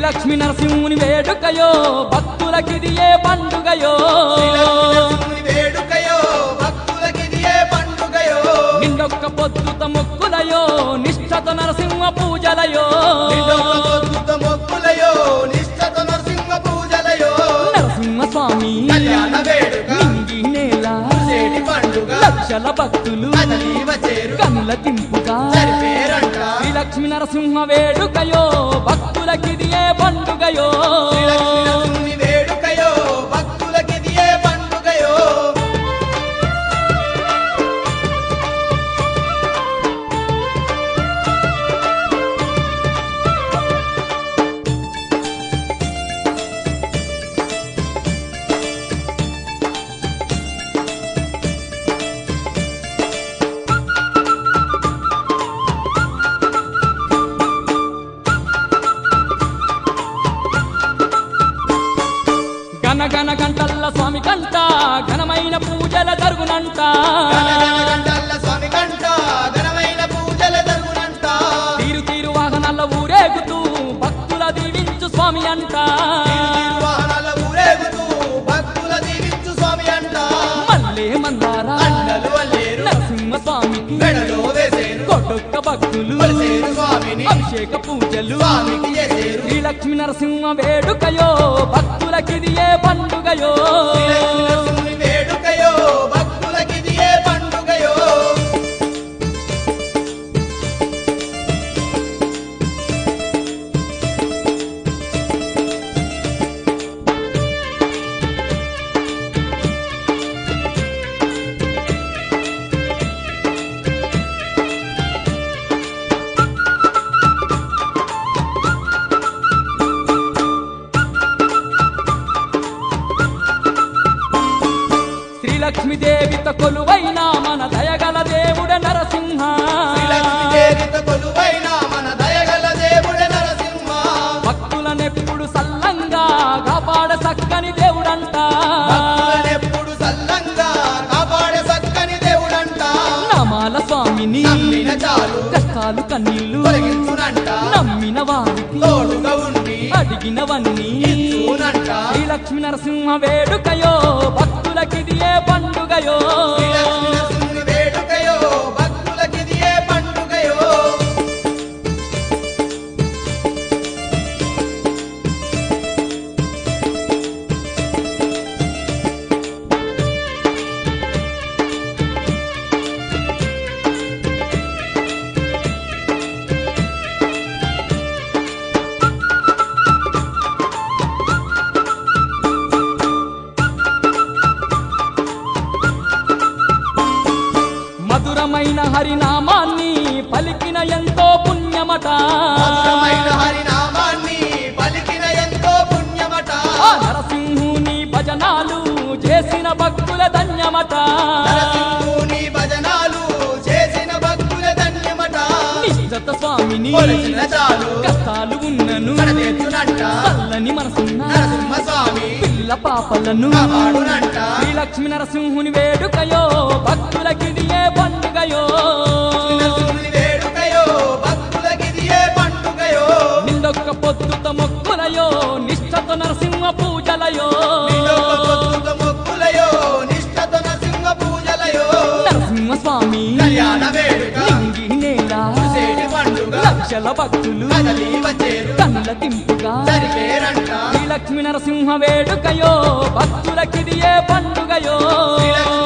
శ్రీలక్ష్మి నరసింహుని వేడుకయో భక్తులకిది ఏ పండుగయో శ్రీలక్ష్మీ వేడుకయో భక్తులకిది ఏ పండుగయో నిండొక్క పొద్దుత మొక్కులయో నిష్ఠత నరసింహ పూజలయో నిండొక పొద్దుత మొక్కులయో నిష్ఠత నరసింహ పూజలయో నరసింహ స్వామి కళ్యాణ వేడుక నింగి నేల చేటి పండుగ లక్షల భక్తులు కదలీవ చేరు కనుల తింపుగా సరిపేరంట శ్రీలక్ష్మి నరసింహ వేడుకయో భక్తులకిది ఏ పండుగయో శ్రీలక్ష్మీ వేడుకయో భక్తులకిది ఏ పండుగయో గన గన గంటల్ల స్వామి కంట ఘనమైన పూజల జరుగునంట గణగణ గంటల్ల స్వామి కంట ఘనమైన పూజల జరుగునంట తీరు తీరు వాహనాల ఊరేగుతూ భక్తుల దీవించు స్వామి అంట వాహనాల ఊరేగుతూ భక్తుల దీవించు స్వామి అంట మల్లే మందారా అండలు వల్లేరు నరసింహ స్వామికి మెడలో వేసేరు కొట్టొక్క భక్తులు కొలిసేరు స్వామిని అభిషేక పూజలు స్వామికి చేసేరు శ్రీలక్ష్మి నరసింహ వేడుకయో భక్తులకిది ఏ పండుగయో శ్రీలక్ష్మీ వేడుకయో భక్తులకిది ఏ పండుగయో శ్రీలక్ష్మి దేవిత కొలువైన మన దయగల దేవుడ నరసింహ శ్రీలక్ష్మీ దేవిత కొలువైన మన దయగల దేవుడే నరసింహ భక్తులనెప్పుడు సల్లంగా కాపాడ సక్కని దేవుడంట భక్తులనెప్పుడు సల్లంగా కాపాడే సక్కని దేవుడంట నమాల స్వామిని నమ్మిన చాలు కష్టాలు కన్నీళ్లు తొలగించునంట నమ్మిన వారికి తోడుగా ఉండి అడిగినవన్నీ ఇచ్చునంట శ్రీలక్ష్మి నరసింహ వేడుకయో భక్తులకిది ఏ పండుగయో శ్రీలక్ష్మీ వేడుకయో భక్తులకిది ఏ పండుగయో మధురమైన హరినామాన్ని పలికిన ఎంతో పుణ్యమట మధురమైన హరినామాన్ని పలికిన ఎంతో పుణ్యమట ఆ నరసింహుని భజనాలు చేసిన భక్తుల ధన్యమట నరసింహుని భజనాలు చేసిన భక్తుల ధన్యమట నిశ్చత స్వామిని కొలిచిన చాలు కష్టాలు ఉన్నను కడతెచ్చునంట చల్లని మనసున్న నరసింహ స్వామి పిల్ల పాపలను కాపాడునంట శ్రీలక్ష్మి నరసింహుని వేడుకయో భక్తులకిది ఏ పండుగయో నరసింహుని వేడుకయో భక్తులకిది ఏ పండుగయో నిండొక్క పొద్దుత మొక్కులయో నిష్ఠత నరసింహ పూజలయో నిండొక పొద్దుత మొక్కులయో నిష్ఠత నరసింహ పూజలయో నరసింహ స్వామి కళ్యాణ వేడుక నింగి నేల సేటి పండుగ లక్షల భక్తులు కదలి వచ్చేరు కళ్ళ తింపుగా సరిపేరంట శ్రీలక్ష్మి నరసింహ వేడుకయో భక్తులకిది ఏ పండుగయో శ్రీలక్ష్మీ